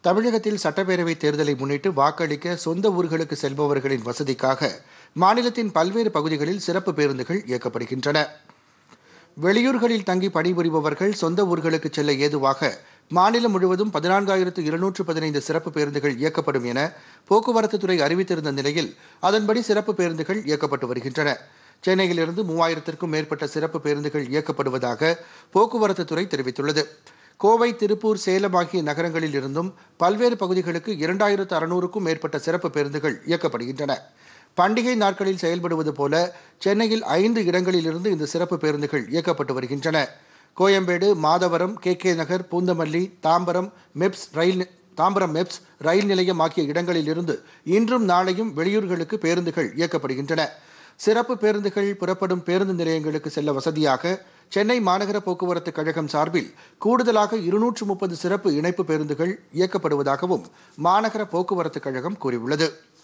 தமிழகத்தில் சட்டப்பேரவைத் தேர்தலை முன்னிட்டு வாக்களிக்க சொந்த ஊர்களுக்கு செல்பவர்களின் வசதிக்காக மாநிலத்தின் பல்வேறு பகுதிகளில் சிறப்பு பேருந்துகள் இயக்கப்படுகின்றன வெளியூர்களில் தங்கி பணிபுரிபவர்கள் சொந்த ஊர்களுக்கு செல்ல ஏதுவாக மாநிலம் முழுவதும் பதினான்காயிரத்து இருநூற்று பதினைந்து சிறப்பு பேருந்துகள் இயக்கப்படும் என போக்குவரத்துத்துறை அறிவித்திருந்த நிலையில் அதன்படி சிறப்பு பேருந்துகள் இயக்கப்பட்டு வருகின்றன சென்னையிலிருந்து மூவாயிரத்திற்கும் மேற்பட்ட சிறப்பு பேருந்துகள் இயக்கப்படுவதாக போக்குவரத்துத்துறை தெரிவித்துள்ளது கோவை திருப்பூர் சேலம் ஆகிய நகரங்களில் இருந்தும் பல்வேறு பகுதிகளுக்கு இரண்டாயிரத்து அறுநூறுக்கும் மேற்பட்ட சிறப்பு பேருந்துகள் இயக்கப்படுகின்றன பண்டிகை நாட்களில் செயல்படுவது போல சென்னையில் ஐந்து இடங்களிலிருந்து இந்த சிறப்பு பேருந்துகள் இயக்கப்பட்டு வருகின்றன Koyambedu Madhavaram K K Nagar Poonamallee Tambaram MEPZ ரயில் நி- தாம்பரம் மெப்ஸ் ரயில் நிலையம் ஆகிய இடங்களிலிருந்து இன்றும் நாளையும் வெளியூர்களுக்கு பேருந்துகள் இயக்கப்படுகின்றன சிறப்பு பேருந்துகள் புறப்படும் பேருந்து நிலையங்களுக்கு செல்ல வசதியாக சென்னை மாநகர போக்குவரத்து கழகம் சார்பில் கூடுதலாக இருநூற்று முப்பது சிறப்பு இணைப்பு பேருந்துகள் இயக்கப்படுவதாகவும் மாநகர போக்குவரத்து கழகம் கூறியுள்ளது